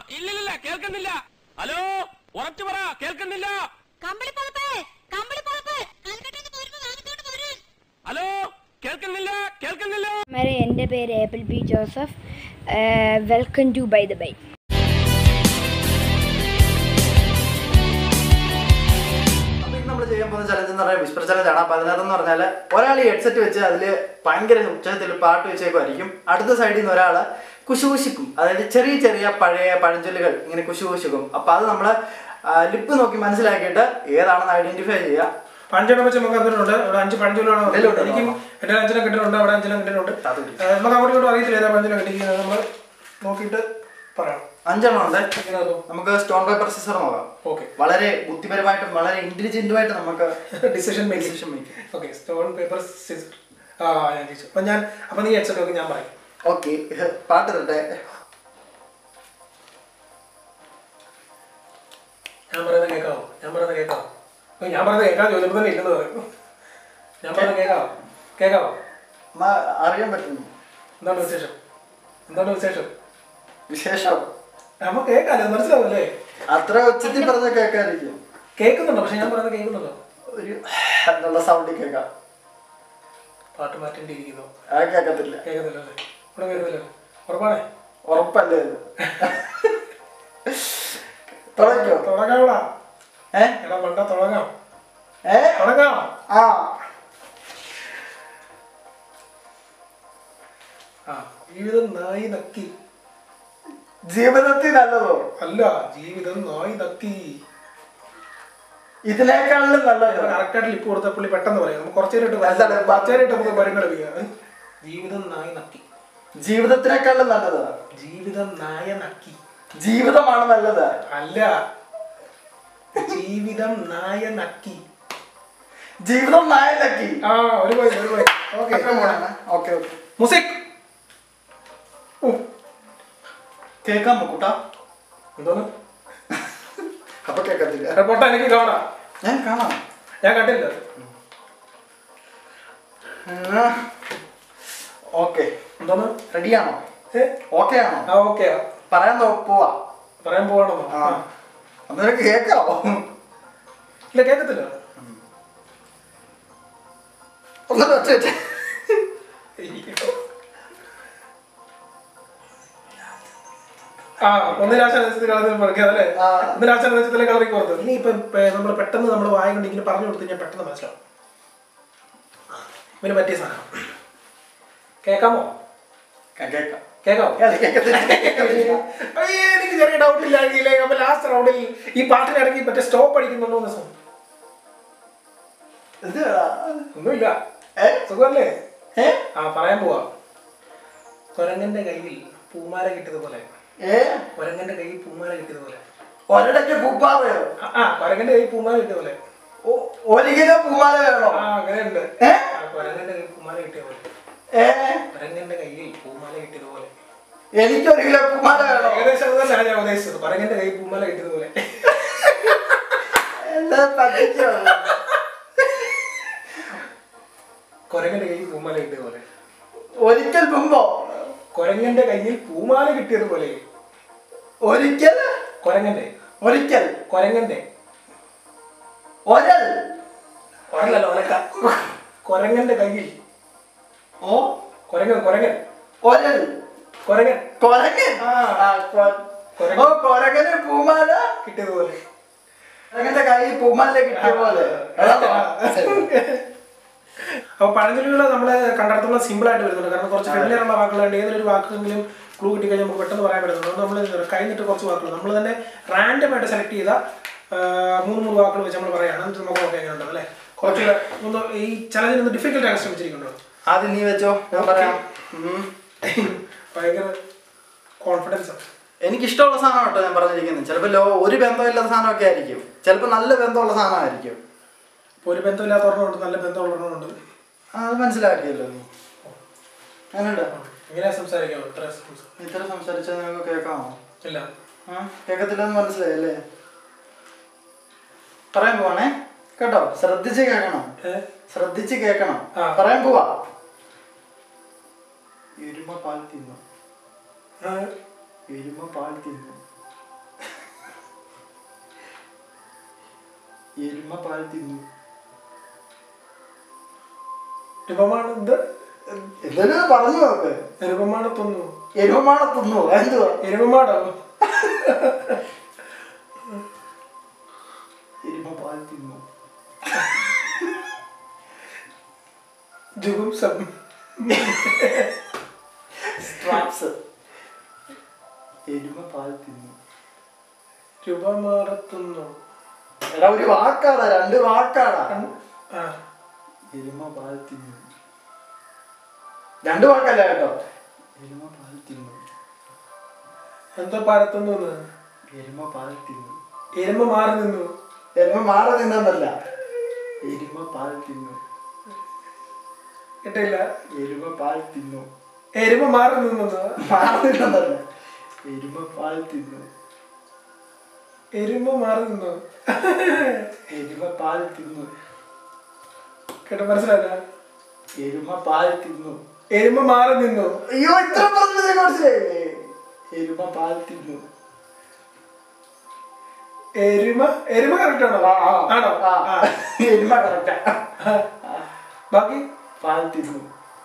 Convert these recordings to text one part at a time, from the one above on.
ഇല്ലില്ല കേൾക്കുന്നില്ല ഹലോ ഉറച്ചു പറ കേൾക്കുന്നില്ല കമ്പിളിപ്പുറപ്പ് കമ്പിളിപ്പുറപ്പ് കൽക്കട്ടയിൽ നിന്ന് പോരുമ്പോ വാങ്ങിച്ചോണ്ട് പോരാൻ ഹലോ കേൾക്കുന്നില്ല കേൾക്കുന്നില്ല മാരെ എൻ്റെ പേര് Apple B Joseph welcome to by the by അപ്പൊ ഇന്ന് നമ്മൾ ചെയ്യാൻ പോകുന്ന ചലഞ്ച് എന്ന് പറയുന്നത് വിസ്പർ ചലഞ്ച് ആണ് അപ്പൊ അതിനകത്ത് എന്ന് പറഞ്ഞാൽ ഒരാൾ ഈ ഹെഡ്സെറ്റ് വെച്ച് അതിൽ ഭയങ്കര ഉച്ചത്തിൽ പാട്ട് വെച്ചേക്കുമായിരിക്കും അടുത്ത സൈഡിൽ നിന്ന് ഒരാൾ കുശുകുശിക്കും അതായത് ചെറിയ ചെറിയ പഴയ പഴഞ്ചൊല്ലുകൾ ഇങ്ങനെ കുശുകുശിക്കും അപ്പൊ അത് നമ്മൾ ലിപ്പ് നോക്കി മനസ്സിലാക്കിയിട്ട് ഏതാണെന്ന് ഐഡന്റിഫൈ ചെയ്യുക പഞ്ചെണ്ണം വെച്ച് നമുക്ക് തന്നിട്ടുണ്ട് അവിടെ അഞ്ച് പഴഞ്ചൊല്ലാണ് ഇതിലുണ്ടോ? എനിക്കും എന്റെ അഞ്ചെണ്ണം കിട്ടിയിട്ടുണ്ട് അവിടെ അഞ്ചെണ്ണം കിട്ടിയിട്ടുണ്ട് അത് കിട്ടി. ഏഹ് നമുക്ക് അങ്ങോട്ടും ഇങ്ങോട്ടും അറിയത്തില്ല ഏതാ പഴഞ്ചൊല്ലും കിട്ടിയിരിക്കുന്നത് നമ്മൾ നോക്കിയിട്ട് പറയാം അഞ്ചെണ്ണം ഉണ്ട് എങ്ങനെ നമുക്ക് സ്റ്റോൺ പേപ്പർ സിസർ നോക്കാം ഓക്കെ വളരെ ബുദ്ധിപരമായിട്ടും വളരെ ഇന്റലിജന്റുമായിട്ട് നമുക്ക് decision making Decision making. Okay stone paper scissor ആ ഞാൻ ചോദിച്ചു അപ്പം ഞാൻ അപ്പം നീ ഹെഡ്സെറ്റ് നോക്കി ഞാൻ പറയും ഓക്കെ പാട്ട് തരട്ടെ ഞാൻ പറയുന്നത് കേൾക്കാവോ ഞാൻ പറയുന്നത് കേൾക്കാവോ ഓ, ഞാൻ പറയുന്നത് കേൾക്കാൻ ചോദിച്ചപ്പോൾ തന്നെ ഇല്ലെന്ന് പറയും ഞാൻ പറയുന്നത് കേൾക്കാവോ കേൾക്കാവോ അമ്മ അറിയാൻ പറ്റുന്നു എന്താണ് വിശേഷം എന്താണ് വിശേഷം വിശേഷം നമുക്ക് കേൾക്കാമല്ലോ മനസ്സിലാവല്ലേ അത്ര ഉച്ചത്തിൽ പറഞ്ഞ കേൾക്കാതിരിക്കും കേൾക്കുന്നുണ്ടോ പക്ഷെ ഞാൻ പറയുന്നത് കേൾക്കുന്നുണ്ടോ ഒരു എന്നുള്ള സൗണ്ടിൽ കേൾക്കാം പാട്ട് മാറ്റേണ്ടിയിരിക്കുന്നു അത് കേൾക്കത്തില്ല കേൾക്കുന്നില്ല അല്ലേ ഇവിടെ കേൾക്കുന്നില്ല ഉറപ്പാണേ ഉറപ്പല്ലേ ഇത് തുടങ്ങിക്കോ തുടങ്ങാവിടാ ഏ എടാ പണ്ട തുടങ്ങാം ഏ തുടങ്ങാം ആ ആ ജീവിതം നായി നക്കി ജീവിതത്തിൽ നല്ലതോ അല്ല ജീവിതം നായി നക്കി ഇതിനേക്കാളും നല്ലതോ കറക്റ്റായിട്ട് ലിപ്പ് കൊടുത്ത പുള്ളി പെട്ടെന്ന് പറയാം നമുക്ക് കുറച്ചു നേരമായിട്ട് അതാണ് പറയാം. കുറച്ച് നേരമായിട്ട് നമുക്ക് പരിഗണിക്കാം ജീവിതം നായി നക്കി ജീവിതത്തിനേക്കാളും നല്ലത് ജീവിതം നായ നക്കി ജീവിതമാണ് നല്ലത് അല്ല ജീവിതം നായ നക്കി ജീവിതം നായലക്കി ആ ഒരു പോയി ഒരു പോയി ഓക്കെ ഓക്കെ ഓക്കെ മുസിക് കേൾക്കാൻ കൂട്ടാ എന്തോന്ന് അപ്പൊ കേൾക്കത്തില്ല റിപ്പോർട്ട് എനിക്ക് കാണാം ഞാൻ കാണാം ഞാൻ കണ്ടില്ല ഓക്കെ എന്തോന്ന് റെഡിയാണോ ഏ ഓക്കെ ആണോ ആ ഓക്കെ പറയാൻ തോ- പോവാ പറയാൻ പോവാണോ ആ അന്നേരം കേൾക്കാവോ ഇല്ല കേൾക്കത്തില്ല ഒന്നര ഒച്ച വെച്ചേ ആ ഒന്നിനാശ നക്ഷത്രത്തിൽ കളറിൽ പറക്കുക അല്ലേ ആ. ഒന്നിനാശ നക്ഷത്രത്തിലെ കളറിൽ പുറത്ത് ഇനി ഇപ്പം നമ്മൾ പെട്ടെന്ന് നമ്മൾ വായ കൊണ്ട് ഇങ്ങനെ പറഞ്ഞു കൊടുത്തു കഴിഞ്ഞാൽ പെട്ടെന്ന് മനസ്സിലാവും ഇവന് പറ്റിയ സാധനം കേൾക്കാമോ കേൾക്കാം കേൾക്കാമോ കേൾക്കാം, കേൾക്കത്തില്ല കേൾക്കത്തില്ല. അയ്യേ, എനിക്ക് ചെറിയ ഡൗട്ട് ഇല്ലായെങ്കിൽ അപ്പൊ ലാസ്റ്റ് റൗണ്ടിൽ ഈ പാട്ടിനിടയ്ക്ക് മറ്റേ സ്റ്റോപ്പ് അടിക്കുന്നുണ്ടോ എന്ന് സം- എന്തുവാടാ? ഒന്നുമില്ല ഏ? സുഖമല്ലേ ഏ? ആ പറയാൻ പോവാ കൊരങ്ങന്റെ കയ്യിൽ പൂമാല കിട്ടിയതുപോലെ ഏ? കൊരങ്ങന്റെ കയ്യിൽ പൂമാല കിട്ടിയതുപോലെ ഒരിടയ്ക്ക് പൂപ്പാറയോ ആ, ആ കൊരങ്ങന്റെ കയ്യിൽ പൂമാല കിട്ടിയതുപോലെ ഒ- ഒരു കിലോ പൂമാല വേണോ ആ അങ്ങനെയുണ്ട് ഏ? ആ, കൊരങ്ങന്റെ കയ്യിൽ പൂമാല കിട്ടിയതുപോലെ ഏ കൊരങ്ങന്റെ കയ്യിൽ പൂമാല കിട്ടിയതുപോലെ എനിക്ക് ഒരു കിലോ പൂമാല വേണോ ഏകദേശം അത് തന്നെയാണ് ഞാൻ ഉദ്ദേശിച്ചത് കൊരങ്ങന്റെ കയ്യിൽ പൂമാല കിട്ടിയതുപോലെ എന്താ പറ്റിച്ചോ കൊരങ്ങന്റെ കയ്യിൽ പൂമാല കിട്ടിയതുപോലെ ഒരിക്കൽ മുമ്പോ കൊരങ്ങന്റെ കയ്യിൽ പൂമാല കിട്ടിയതുപോലെ ഒരിക്കൽ കൊരങ്ങന്റെ ഒരിക്കൽ കൊരങ്ങന്റെ ഒരൽ ഒരല്ല ഒലക്ക കൊരങ്ങന്റെ കയ്യിൽ ഓ കൊരങ്ങൻ കൊരങ്ങൻ ഒരൽ കൊരങ്ങൻ കൊരങ്ങൻ ആ. ആ, കൊ- കൊരങ്ങൻ. ഓ കൊരങ്ങന് പൂമാല കിട്ടിയതുപോലെ കൊരങ്ങന്റെ കയ്യിൽ പൂമാല കിട്ടിയ പോലെ അതാണോ? ശരി. അപ്പൊ പഴഞ്ചൊല്ലുകൾ നമ്മൾ കണ്ടെടുത്തോളം സിമ്പിൾ ആയിട്ട് വരുന്നുണ്ട് കാരണം കുറച്ച് ഫെമിലിയർ ഉള്ള വാക്കുകളുണ്ട് ഏതൊരു ഒരു വാക്കെങ്കിലും ക്ലൂ കിട്ടിക്കഴിഞ്ഞാൽ നമുക്ക് പെട്ടെന്ന് പറയാൻ പറ്റുന്നുണ്ട് അതുകൊണ്ട് നമ്മൾ കഴിഞ്ഞിട്ട് കുറച്ച് വാക്കുകൾ നമ്മൾ തന്നെ റാൻഡം ആയിട്ട് സെലക്ട് ചെയ്ത ആ, മൂന്ന് മൂന്ന് വാക്കുകൾ വെച്ച് നമ്മൾ പറയാണ് എന്നിട്ട് നമുക്ക് നോക്കാം എങ്ങനെ ഉണ്ടോ അല്ലേ കുറച്ച് ഒന്ന് ഈ ചലഞ്ചിന് ഒന്ന് ഡിഫിക്കൽട്ട് ആകാൻ ശ്രമിച്ചിരിക്കുന്നുണ്ടോ ആദ്യം നീ വെച്ചോ ഞാൻ പറയാം ഉം. ഭയങ്കര കോൺഫിഡൻസ് ആണ് എനിക്ക് ഇഷ്ടമുള്ള സാധനം കേട്ടോ ഞാൻ പറഞ്ഞിരിക്കുന്നത് ചിലപ്പോൾ ലോ ഒരു ബന്ധമില്ലാത്ത സാധനമൊക്കെ ആയിരിക്കും ചിലപ്പോൾ നല്ല ബന്ധമുള്ള സാധനമായിരിക്കും ഇപ്പൊ ഒരു ബന്ധമില്ലാത്ത ഒരെണ്ണമുണ്ട് നല്ല ബന്ധമുള്ളവരുണ്ട് ആ, അത് മനസ്സിലാക്കിയല്ലോ നീ അങ്ങനെയുണ്ട് എങ്ങനെയാ സംസാരിക്കാം ഇത്ര സംസാ- ഇത്ര സംസാരിച്ചാൽ നിങ്ങൾക്ക് കേൾക്കാമോ ഇല്ല ആ കേൾക്കത്തില്ലെന്ന് മനസ്സിലായല്ലേ പറയാൻ പോവാണേ കേട്ടോ ശ്രദ്ധിച്ച് കേൾക്കണം ഏ? ശ്രദ്ധിച്ച് കേൾക്കണം ആ. പറയാൻ പോവാ എരുമ പാൽ തിന്നു ആ, എരുമ പാൽ തിന്നു എരുമ പാൽ തിന്നു രൂപമാണ് എന്ത് എന്തെങ്കിലും പറഞ്ഞു നോക്ക് രൂപമാണ് തൊന്നു എരുമമാണ തിന്നു എന്തുവാ എരുമമാടോ എരുമ പാൽ തിന്നു ജുഗും സം സ്ട്രാപ്സ് എരുമ പാൽ തിന്നു രൂപമാടത്തുന്നു എടാ ഒരു വാക്കാടാ രണ്ട് വാക്കാടാ ആ എരുമ പാൽ തിന്നു രണ്ട് വാക്കല്ല കേട്ടോ എരുമ പാൽ തിന്നു എന്തോ പാടത്തുന്നു എന്ന്. എരുമ പാൽ തിന്നു എരുമ മാറി നിന്നു എരുമ മാറി നിന്നല്ല എരുമ പാൽ തിന്നു കിട്ടില്ല എരുമ പാൽ തിന്നു എരുമ മാറി നിന്നു മാറി നിന്നല്ല എരുമ പാൽ തിന്നു എരുമ മാറി നിന്നു എരുമ പാൽ തിന്നു കേട്ടോ മനസ്സിലായില്ല എരുമ പാൽ തിന്നു എരുമ മാറി നിന്നു അയ്യോ ഇത്ര പറഞ്ഞത് മനസ്സിലായില്ലേ എരുമ പാൽ തിന്നു എരുമ എരുമ കറക്റ്റ് ആണോ ആ, ആ, ആണോ ആ. ആ. എരുമ കറക്റ്റാ ബാക്കി പാൽ തിന്നു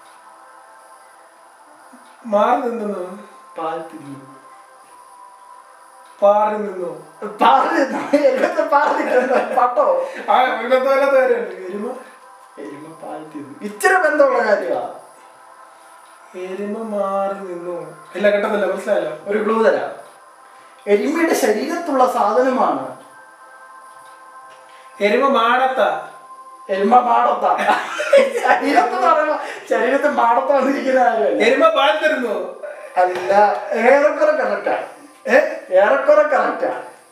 മാറി നിന്നു പാൽ തിന്നു പാറി നിന്നു പാൽ തിന്നു എരുമത്തെ പാൽ തിന്നു പട്ടോ ആ ഒരു ബന്ധമില്ലാത്ത കാര്യമുണ്ട് എരുമ എരുമ പാൽ തിന്നു ഇച്ചിരി ബന്ധമുള്ള കാര്യമാ എരുമ മാറി നിന്നു ഇല്ല കേട്ടതല്ല മനസ്സിലായല്ലോ ഒരു ക്ലൂ തരാം എരുമയുടെ ശരീരത്തുള്ള സാധനമാണ് എരുമ മാടത്ത എരുമ മാടത്ത ശരീരത്ത് പറയുമ്പോ ശരീരത്തിൽ മാടത്ത വന്നിരിക്കുന്ന കാര്യമല്ല എരുമ പാൽ തരുന്നു അല്ല ഏറെക്കുറെ കറക്റ്റാ ഏ ഏറെക്കുറെ കറക്റ്റാ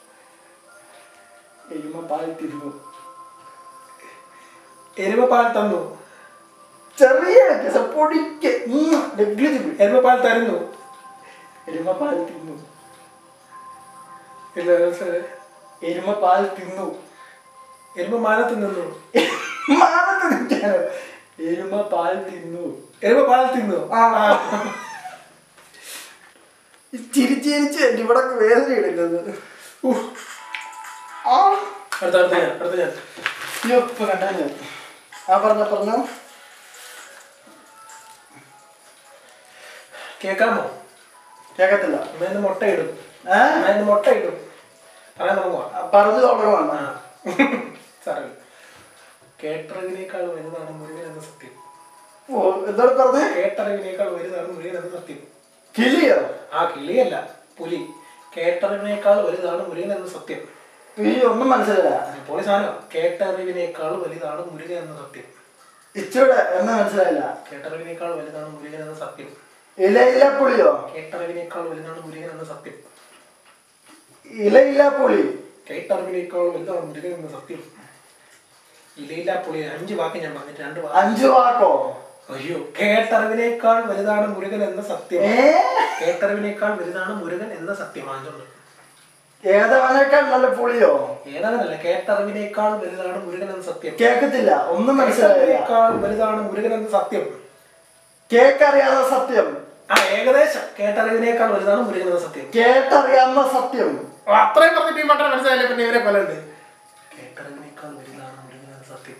എരുമ പാൽ തിന്നു എരുമ പാൽ തന്നു ചെറിയ വ്യത്യാസം പൊടിക്ക് നെഗ്ലിജിബിൾ എരുമ പാൽ തരുന്നു എരുമ പാൽ തിന്നു ഇല്ല മനസ്സിലായി എരുമ പാൽ തിന്നു എരുമ മാനത്ത് നിന്നു മാനത്ത് നിൽക്കാനോ എരുമ പാൽ തിന്നു എരുമ പാൽ തിന്നു ആ ചിരിച്ചിരിച്ച് എന്റെ ഇവിടെ വേദന എടുക്കുന്നത് ഉഫ്. ആ അടുത്ത അടുത്ത ഞാൻ അടുത്ത ഞാൻ അയ്യോ ഇപ്പൊ കണ്ടാ ഞാൻ ആ പറഞ്ഞ പറഞ്ഞോ കേക്കാമോ കേക്കത്തില്ല അമ്മേന്ന് മുട്ടയിടും ഏ അമ്മേന്ന് മുട്ടയിടും പറയാൻ തുടങ്ങുവാ ആ, പറഞ്ഞു തുടങ്ങുവാണ് ആ സാറേ കേട്ടറിവിനേക്കാൾ വലുതാണ് മുരുകൻ എന്ന സത്യം ഓ എന്താണ് പറഞ്ഞേ കേട്ടറിവിനേക്കാൾ വലുതാണ് മുരുകൻ എന്ന സത്യം കിളിയോ ആ കിളിയല്ല പുലി കേട്ടറിവിനേക്കാൾ വലുതാണ് മുരുകൻ എന്ന സത്യം ഈ ഒന്നും മനസ്സിലായ പോളി സാധനം കേട്ടറിവിനേക്കാൾ വലുതാണ് മുരുകൻ എന്ന സത്യം ഇച്ചൂടെ എന്ന് മനസ്സിലായില്ല കേട്ടറിവിനേക്കാൾ വലുതാണ് മുരുകൻ എന്ന സത്യം ഇല ഇല്ല പുളിയോ കേട്ടറിവിനേക്കാൾ വലുതാണ് മുരുകൻ എന്ന സത്യം ഇല ഇല്ല പുളി കേട്ടറിവിനേക്കാൾ വലുതാണ് മുരുകൻ എന്ന സത്യം ഇലയില്ല പുളി അഞ്ച് വാക്ക് ഞാൻ പറഞ്ഞിട്ട് രണ്ട് വാക്ക് അഞ്ചു വാക്കോ അയ്യോ കേട്ടറിവിനേക്കാൾ വലുതാണ് മുരുകൻ എന്ന സത്യം ഏ കേട്ടറിവിനേക്കാൾ വലുതാണ് മുരുകൻ എന്ന സത്യം ആഞ്ചുണ്ട് ഏതവനേക്കാൾ നല്ല പുളിയോ ഏതാണല്ല കേട്ടറിവിനേക്കാൾ വലുതാണ് മുരുകൻ എന്ന സത്യം കേക്കത്തില്ല ഒന്നും മനസ്സിലായില്ല കേട്ടറിവിനേക്കാൾ വലുതാണ് മുരുകൻ എന്ന സത്യം കേക്കറിയാത്ത സത്യം ആ ഏകദേശം കേട്ടറിവിനേക്കാൾ വലുതാണ് മുരുകൻ എന്ന സത്യം കേട്ടറിയാവുന്ന സത്യം ഓ, അത്രയും പറഞ്ഞിട്ട് ഈ മട്ടൻ മനസ്സിലായില്ലേ പിന്നെ ഇവരെ പോലെ ഉണ്ട് കേട്ടറിവിനേക്കാൾ വലുതാണ് മുരുകൻ എന്ന സത്യം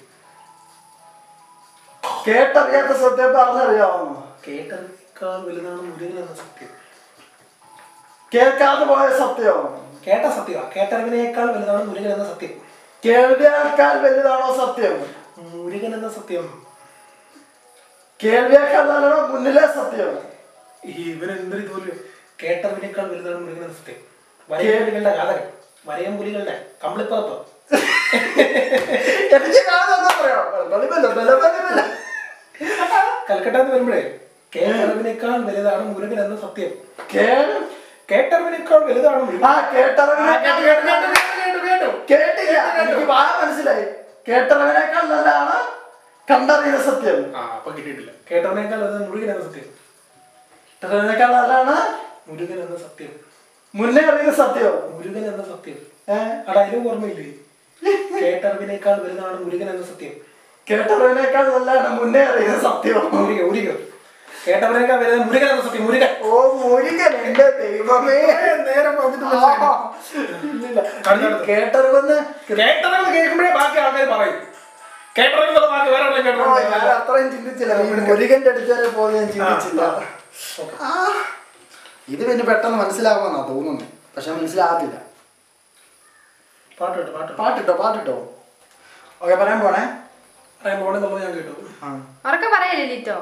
കേട്ടറിയാത്ത സത്യം പറഞ്ഞറിയാവുന്നു കേട്ടറിവിനേക്കാൾ വലുതാണ് മുരുകൻ എന്ന സത്യം കേൾക്കാതെ പോയ സത്യം കേട്ട സത്യമാ കേട്ടറിവിനേക്കാൾ വലുതാണ് മുരുകൻ എന്ന സത്യം കേൾവിയേക്കാൾ വലുതാണോ സത്യം മുരുകൻ എന്ന സത്യം കേൾവിയേക്കാൾ നല്ലതാണോ മുന്നിലെ സത്യം ഇവൻ എന്തൊരു ഇതുപോലെ കേട്ടറിവിനേക്കാൾ വലുതാണ് മുരുകൻ എന്ന സത്യം വരയം പുലികളുടെ കാതകൻ വരയം പുലികളുടെ കമ്പിളിപ്പറപ്പ് എനിക്ക് കാണാൻ പറയാം ബലബല, ബലബല. കൽക്കട്ട എന്ന് വരുമ്പോഴേ കേട്ടറിവിനേക്കാൾ വലുതാണ് മുരുകൻ എന്ന സത്യം കേൾ- കേട്ടറിവിനേക്കാൾ വലുതാണ് മുരുകൻ ആ കേട്ടറിവിനെ ആ, കേട്ടു, കേട്ടു, കേട്ടു, കേട്ടു, കേട്ടു, കേട്ടു. കേട്ടില്ല എനിക്ക് വാ മനസ്സിലായി കേട്ടറിവിനേക്കാൾ നല്ലതാണ് കണ്ടറിയുന്ന സത്യം ആ അപ്പൊ കിട്ടിയിട്ടില്ല കേട്ടറിവിനേക്കാൾ വലുതാണ് മുരുകൻ എന്ന സത്യം കേട്ടറിവിനേക്കാൾ നല്ലതാണ് മുരുകൻ എന്ന സത്യം മുന്നേ അറിയുന്ന സത്യം മുരുകൻ എന്ന സത്യം ഏഹ് അടാ അതിലും ഓർമ്മയില്ലേ കേട്ടറിവിനേക്കാൾ വലുതാണ് മുരുകൻ എന്ന സത്യം കേട്ടറിവിനേക്കാൾ നല്ലതാണ് മുന്നേ അറിയുന്ന സത്യം മുരുക മുരുക കേട്ടവരേക്കാൾ വലുതാണ് മുരുകൻ എന്ന സത്യം മുരുകൻ ഓ മുരുകൻ എന്റെ ദൈവമേ നേരം നോക്കിട്ട് മനസ്സിലായി. ഇല്ലില്ല. അടുത്ത, അടുത്ത. കേട്ടറിവെന്ന് കേട്ടറിവ് കേൾക്കുമ്പോഴേ ബാക്കി ആൾക്കാർ പറയും കേട്ടറിവ് ബാക്കി വേറെ എവിടെയും ആ, ഞാൻ കേട്ടറിവ് അത്രയും ചിന്തിച്ചില്ല ഈ മുരുകന്റെ അടുത്ത് വരെ പോകുന്ന ഞാൻ ചിന്തിച്ചില്ല ആ, ഇത് പിന്നെ പെട്ടെന്ന് മനസ്സിലാവുമെന്നാ തോന്നുന്നു പക്ഷെ മനസ്സിലാകത്തില്ല പാട്ട് കേട്ടോ പാട്ട് പാട്ടിട്ടോ പാട്ടിട്ടോ ഓക്കെ പറയാൻ പോണേ പറയാൻ പോകണമെന്നുള്ളത് ഞാൻ കേട്ടു ആ ഉറക്കെ പറയല്ലേ ലിറ്റോ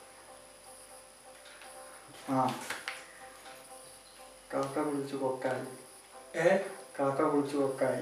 ആ കാക്ക കുളിച്ചു കൊക്കായി ഏ കാക്ക കുളിച്ചു കൊക്കായി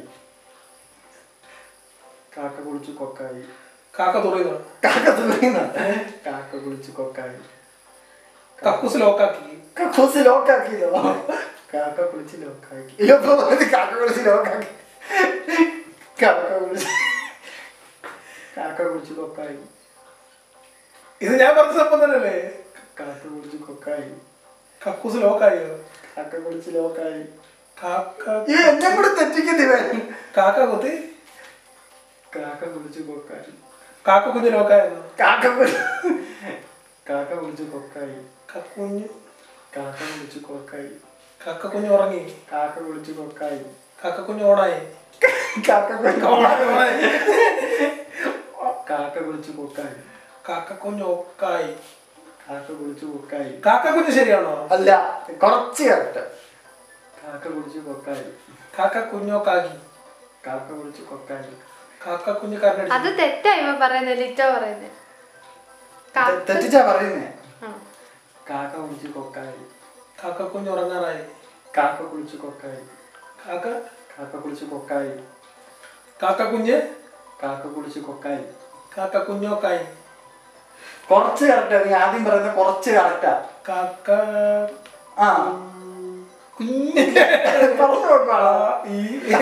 കാക്ക കുളിച്ചു കൊക്കായി കാക്ക തുറയുന്നു കാക്ക തുറയുന്ന കാക്ക കുളിച്ചു കൊക്കായി കക്കൂസ് ലോക്കാക്കി കക്കൂസ് ലോക്കാക്കിയതോ കാക്ക കുളിച്ച് ലോക്കാക്കി അയ്യോ ഇത് കാക്ക കുളിച്ച് ലോക്കാക്കി കാക്ക കുളിച്ച് കാക്ക കുളിച്ച് കൊക്കായി ഇത് ഞാൻ പറഞ്ഞ സംഭവം തന്നെയല്ലേ കാക്ക കുളിച്ച് കൊക്കായി കക്കൂസ് ലോക്കായോ കാക്ക കുളിച്ച് ലോക്കായി കാക്ക ഈ എന്നെ കൂടെ തെറ്റിക്കുന്നവൻ കാക്ക കുത്തി കാക്ക കുളിച്ച് കൊക്കായി കാക്ക കുഞ്ഞ് ലോക്കായിരുന്നു കാക്ക കുളി കാക്ക കുളിച്ച് കൊക്കായി കക്കുഞ്ഞ് കാക്ക കുളിച്ച് കൊക്കായി കാക്ക കുഞ്ഞ് ഉറങ്ങി കാക്ക കുളിച്ച് കൊക്കായി കാക്ക കുഞ്ഞ് ഓടായി കാക്ക കുളിച്ച് ഓടായി ഓടായി കാക്ക കുളിച്ച് കൊക്കായി കാക്ക കുഞ്ഞ് ഒക്കായി കാക്ക കുളിച്ച് കൊക്കായി കാക്ക കുഞ്ഞ് ശരിയാണോ അല്ല കുറച്ച് കറക്റ്റ് കാക്ക കുളിച്ച് കൊക്കായി കാക്ക കുഞ്ഞോക്കാക്കി കാക്ക കുളിച്ച് കൊക്കായി കാക്ക കുഞ്ഞ് കരണ്ടടിച്ചു അത് തെറ്റാ ഇവ പറയുന്നത് ലിറ്റോ പറയുന്നത് തെ- തെറ്റിച്ചാ പറയുന്നേ ആ. കാക്ക കുളിച്ച് കൊക്കായി കാക്ക കുഞ്ഞ് ഉറങ്ങാറായി കാക്ക കുളിച്ച് കൊക്കായി കാക്ക കാക്ക കുളിച്ച് കൊക്കായി കാക്ക കുഞ്ഞ് കാക്ക കുളിച്ച് കൊക്കായി കാക്ക കുഞ്ഞോക്കായി കുറച്ച് കറക്റ്റാ നീ ആദ്യം പറയുന്ന കുറച്ച് കറക്റ്റാ കാക്ക ആ കുഞ്ഞ് പറഞ്ഞു നോക്കാളോ ഈ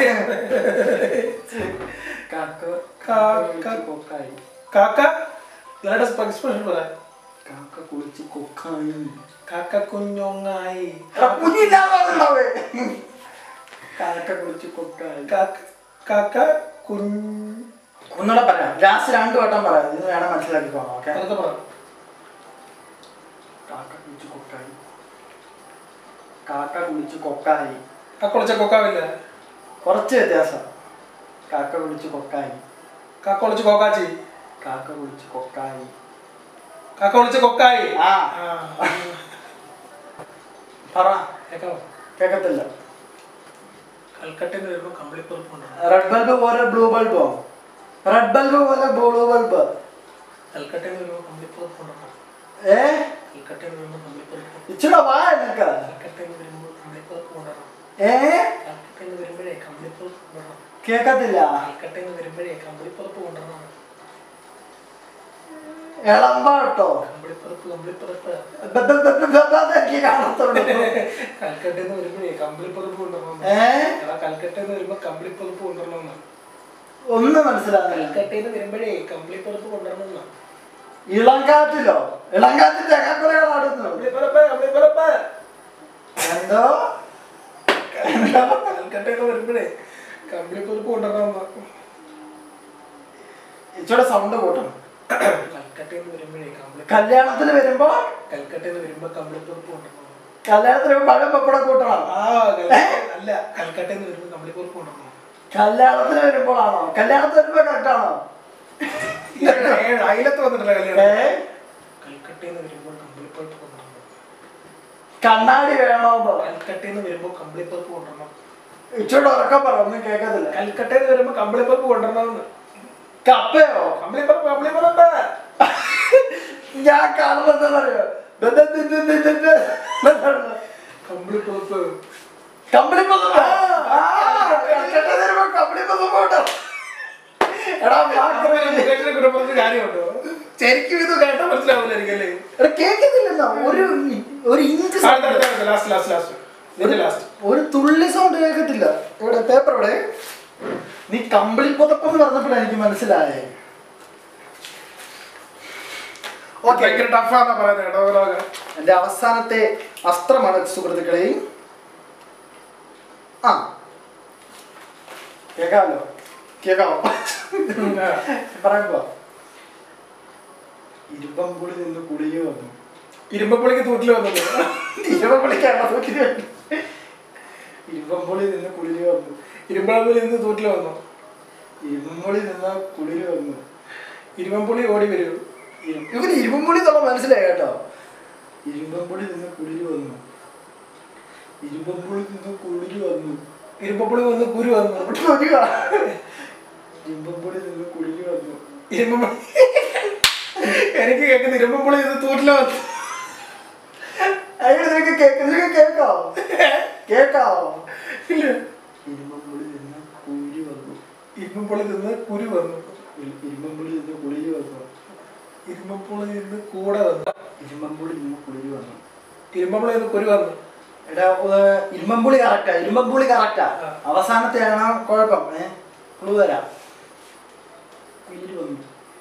കാക്ക കാക്ക. കുളിച്ച് കൊക്കായി കാക്ക എക്സ്പ്രഷൻ പറ കാക്ക കുളിച്ച് കൊക്കായി കാക്ക കുഞ്ഞൊങ്ങായി എടാ, കുഞ്ഞില്ലാതാവുണ്ടാവേ കാക്ക കുളിച്ച് കൊക്കായി കാക്ക കാക്ക കുഞ്ഞ് ഒന്നുകൂടെ പറയാം ലാസ്റ്റ് രണ്ടു വട്ടം പറയാം ഇത് വേണം മനസ്സിലാക്കിക്കോണം ഓക്കെ അതൊക്കെ പറ കാക്ക കുളിച്ച് കൊക്കായി കാക്ക കുളിച്ച് കൊക്കായി ആ കുളിച്ച കൊക്കാവില്ല കുറച്ച് വ്യത്യാസം കാക്ക കുളിച്ച് കൊക്കായി കാക്ക കുളിച്ച് കൊക്കാച്ചി കാക്ക കുളിച്ച് കൊക്കായി കാക്ക കുളിച്ച് കൊക്കായി ആ ആ. പറ കേക്കാവോ? കേക്കത്തില്ല കൽക്കട്ടയിൽ നിന്ന് വരുമ്പോ കമ്പിളി പൊറുപ്പുണ്ടോ റെഡ് ബൾബ് പോലെ ബ്ലൂ ബൾബോ റെഡ് ബൾബ് പോലെ ബ്ലൂ ബൾബ് കൽക്കട്ടയിൽ നിന്ന് വരുമ്പോ കമ്പിളി പൊറുപ്പുണ്ടോ ഏ കൽക്കട്ടയിൽ നിന്ന് വരുമ്പോ കമ്പിളി പൊറുപ്പ് ഇച്ചിരി വാ എന്നൊക്കെ കൽക്കട്ടയിൽ നിന്ന് വരുമ്പോ കമ്പിളി പൊറുപ്പ് കൊണ്ടുവരണം ഏ കൽക്കട്ടയിൽ നിന്ന് വരുമ്പോഴേ കമ്പിളി പൊറുപ്പ് കൊണ്ടുവരണം കേക്കത്തില്ല കൽക്കട്ടയിൽ നിന്ന് വരുമ്പോഴേ കമ്പിളി പൊറുപ്പ് കൊണ്ടുവരണം ഇളമ്പാട്ടോ കമ്പിളി പൊറുപ്പ് കമ്പിളി പൊറുപ്പ് എനിക്ക് കാണത്തുള്ളൂ കൽക്കട്ടയിൽ നിന്ന് വരുമ്പോഴേ കമ്പിളി പൊറുപ്പ് കൊണ്ടുവരണം ഏ എടാ കൽക്കട്ടയിൽ നിന്ന് വരുമ്പോ കമ്പിളി പൊറുപ്പ് കൊണ്ടുവരണം ഒന്നും മനസ്സിലാകുന്നില്ല കൽക്കട്ടയിൽ നിന്ന് വരുമ്പോഴേ കമ്പിളി പൊറുപ്പ് കൊണ്ടുവരണം ഇളങ്കാറ്റിലോ ഇളങ്കാറ്റിൽ ചകാക്കുലകൾ ആടുന്നു കമ്പിളി പൊറുപ്പ് കമ്പിളി പൊറുപ്പ് എന്തോ കൽക്കട്ടയിൽ നിന്ന് വരുമ്പോഴേ കമ്പിളി പൊറുപ്പ് കൊണ്ടുവരണം ഇച്ചിരി സൗണ്ട് കൂട്ടണം കൽക്കട്ടയിൽ നിന്ന് വരുമ്പോഴേ കമ്പിളി കല്യാണത്തിന് വരുമ്പോ കൽക്കട്ടയിൽ നിന്ന് വരുമ്പോ കമ്പിളി പൊറുപ്പ് കൊണ്ടുവരണം കല്യാണത്തിന് വരുമ്പോ പഴം പപ്പടം കൂട്ടണം ആ കൽക്കട്ട- അല്ല കൽക്കട്ടയിൽ നിന്ന് വരുമ്പോ കമ്പിളി പൊറുപ്പ് കൊണ്ടുവരണം കല്യാണത്തിന് വരുമ്പോഴാണോ കല്യാണത്തിന് വരുമ്പോ കറക്റ്റാണോ ഏഴ് അയലത്ത് വന്നിട്ടില്ല ഏ കല്യാണം കൽക്കട്ടയിൽ നിന്ന് വരുമ്പോൾ കമ്പിളിപ്പുറത്ത് കൊണ്ടുവരണം കണ്ണാടി വേണോന്നോ കൽക്കട്ടയിൽ നിന്ന് വരുമ്പോൾ കമ്പിളിപ്പുറത്ത് കൊണ്ടുവരണം ഇച്ചിരി ഉറക്കം പറ ഒന്നും കേക്കത്തില്ല കൽക്കട്ടയിൽ നിന്ന് വരുമ്പോൾ കമ്പിളിപ്പുറത്ത് കൊണ്ടുവരണമെന്ന് കപ്പയോ കമ്പിളിപ്പുറത്ത് കമ്പിളിപ്പുറത്ത് ഞാൻ കാണുന്നത് അറിയോ കമ്പിളിപ്പുറത്ത് കമ്പിളിപ്പൊതുപ്പ് കൽക്കട്ടയിൽ വരുമ്പോ കമ്പിളിപ്പൊതുപ്പ് കേട്ടോ എടാ വാക്ക് മുകേഷിനെ കുറിച്ച് പറഞ്ഞ കാര്യമുണ്ടോ ശരിക്കും ഇത് കേട്ടാൽ മനസ്സിലാവില്ലായിരിക്കും എടാ കേക്കുന്നില്ലെന്നോ ഒരു ഒരു inch sound. Last last last ഇതിന്റെ ലാസ്റ്റ് ഒരു തുള്ളി സൗണ്ട് കേൾക്കത്തില്ല ഇവിടെ പേപ്പർ ഇവിടെ നീ കമ്പിളി പുതപ്പെന്ന് പറഞ്ഞപ്പോഴാണ് എനിക്ക് മനസ്സിലായേ ഓക്കെ ഭയങ്കര ടഫാന്നാ പറയുന്നത് കേട്ടോ ഓരോരോ. എന്റെ അവസാനത്തെ അസ്ത്രമാണ് സുഹൃത്തുക്കളെ ആ കേക്കാമല്ലോ കേക്കാമോ പറയാൻ പോവാ ഇരുമ്പമ്പുളി നിന്ന് കുളിയോ വന്നു ഇരുമ്പപ്പുള്ളിക്ക് തൂറ്റിൽ വന്നത് ഇരുമ്പമ്പുളിക്കാണോ നോക്കിയത് ഇരുമ്പമ്പുളി നിന്ന് കുളിര് വന്നു ഇരുമ്പളപ്പിൽ നിന്ന് തൂറ്റിൽ വന്നു ഇരുമ്പുളി നിന്ന് കുളിര് വന്നു ഇരുമ്പുളി ഓടി വരൂ ഇരു- ഇവന് ഇരുമ്പുളി എന്നുള്ള മനസ്സിലായി കേട്ടോ ഇരുമ്പമ്പുളി നിന്ന് കുളിര് വന്നു ഇരുമ്പമ്പുളി നിന്ന് കുളിര് വന്നു ഇരുമ്പുളി വന്ന് കുരു വന്നു വരിക. ഇരുമ്പമ്പുളി നിന്ന് കുളിര് വന്നു ഇരുമ്പുളി എനിക്ക് കേൾക്കുന്ന ഇരുമ്പുളി നിന്ന് തൂറ്റിൽ വന്നു അയ്യോ നിനക്ക് കേക്ക് നിനക്ക് കേക്കോ കേക്കാവോ ഇല്ല ഇരുമ്പമ്പുളി നിന്ന് കുളിര് വന്നു ഇരുമ്പുളി നിന്ന് കുരു വന്നു ഇ- ഇരുമ്പമ്പുളി നിന്ന് കുളിര് വന്നു ഇരുമ്പുളി നിന്ന് കൂടെ വന്നു ഇരുമ്പമ്പുളി നിന്ന് കുളിര് വന്നു ഇരുമ്പുളി നിന്ന് കുരു വന്നു എടാ ഏർ, ഇരുമ്പമ്പുളി കറക്റ്റാ ഇരുമ്പമ്പുളി കറക്റ്റാ ആ. അവസാനത്തെയാണ് കുഴപ്പം ഏ ക്ലൂ തരാം കുളിര് വന്നു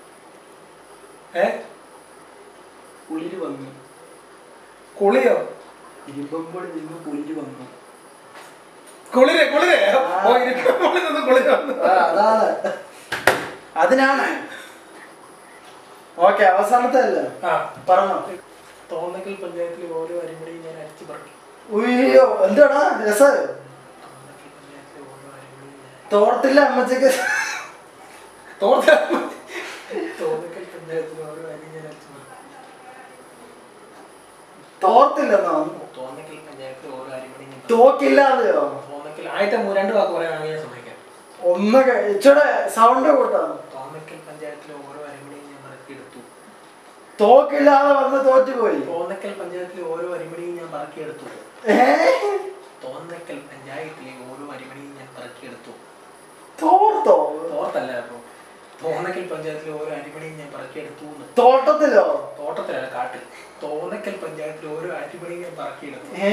ഏ കുളിര് വന്നു കുളിയോ ഇരുമ്പമ്പുളി നിന്ന് കുളിര് വന്നു കുളിര് കുളിര് ഓ ഇരുമ്പുളി നിന്ന് കുളിര് വന്നു ആ, അതാണ് അതിനാണ് ഓക്കെ അവസാനത്തെ അല്ലേ ആ പറഞ്ഞോ തോന്നക്കൽ പഞ്ചായത്തിലെ ഓരോ അരിമണിയും ഞാൻ അരിച്ചു പറയും ഉയ്യോ എന്താടാ രസ തോന്നക്കൽ പഞ്ചായത്തിലെ ഓരോ അരിമണിയും ഞാൻ തോർത്തില്ല അമ്മച്ചക്ക് തോന്നക്കൽ തോന്നക്കൽ പഞ്ചായത്തിലെ ഓരോ അരി ഞാൻ അരിച്ചു പറയും തോർത്തില്ലെന്നോ തോന്നക്കൽ പഞ്ചായത്തിലെ ഓരോ അരിമണിയും ഞാൻ തോക്കില്ലാതെയോ തോന്നക്കൽ ആദ്യത്തെ മൂ- രണ്ട് വാക്ക് പറയുകയാണെങ്കിൽ ഞാൻ സമ്മതിക്കാം ഒന്ന് ഇച്ചൂടെ സൗണ്ട് കൂട്ടാ തോന്നക്കൽ പഞ്ചായത്തിലെ ഓരോ അരിമണിയും ഞാൻ പറക്കിയെടുത്തു തോക്കില്ലാതെ വന്ന് തോറ്റുപോയി തോന്നക്കൽ പഞ്ചായത്തിലെ ഓരോ അരിമണിയും ഞാൻ പറക്കിയെടുത്തു ഏ തോന്നക്കൽ പഞ്ചായത്തിലെ ഓരോ അരിമണിയും ഞാൻ പറക്കിയെടുത്തു തോർത്തോ തോട്ടല്ല അപ്പൊ തോന്നക്കൽ പഞ്ചായത്തിലെ ഓരോ അരിമണിയും ഞാൻ പറക്കിയെടുത്തു എന്ന് തോട്ടത്തിലോ തോട്ടത്തിലല്ല കാട്ടിൽ തോന്നക്കൽ പഞ്ചായത്തിലെ ഓരോ അരിമണിയും ഞാൻ പറക്കിയെടുത്തു ഏ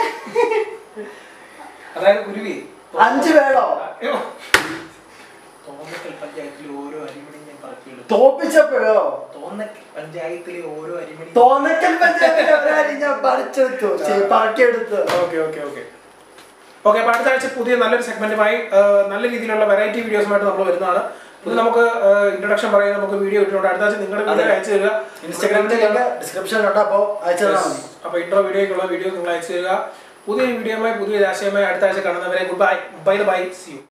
അതായത് കുരുവി അഞ്ച് പേടോ അയ്യോ. തോന്നക്കൽ പഞ്ചായത്തിലെ ഓരോ അരിമണിയും ഞാൻ പറക്കിയെടുത്തു തോപ്പിച്ചപ്പോഴോ തോന്നക്കൽ പഞ്ചായത്തിലെ ഓരോ അരിമണി തോന്നക്കൽ പഞ്ചായത്തിൽ അവരാരും ഞാൻ പറിച്ചെടുത്തു ചെ- പറക്കിയെടുത്തു ഓക്കെ ഓക്കെ ഓക്കെ ഓക്കെ അപ്പൊ അടുത്ത ആഴ്ച പുതിയ നല്ലൊരു സെഗ്മെന്റുമായി നല്ല രീതിയിലുള്ള വെറൈറ്റി വീഡിയോസുമായിട്ട് നമ്മൾ വരുന്നതാണ് ഇത് നമുക്ക് ഇൻട്രൊഡക്ഷൻ പറയാൻ നമുക്ക് വീഡിയോ ഇട്ടിട്ടുണ്ട് അടുത്ത ആഴ്ച നിങ്ങളുടെ വീഡിയോ അതെ. അയച്ചു തരിക ഇൻസ്റ്റാഗ്രാമിന്റെ ലിങ്ക് ഡിസ്ക്രിപ്ഷനിലുണ്ട് അപ്പോൾ അയച്ചു തന്നാൽ മതി അപ്പൊ ഇൻട്രോ വീഡിയോക്കുള്ള വീഡിയോ നിങ്ങൾ അയച്ചു തരിക പുതിയ വീഡിയോയുമായി പുതിയ ആശയമായി അടുത്ത ആഴ്ച കാണുന്നവരെ good bye bye bye see U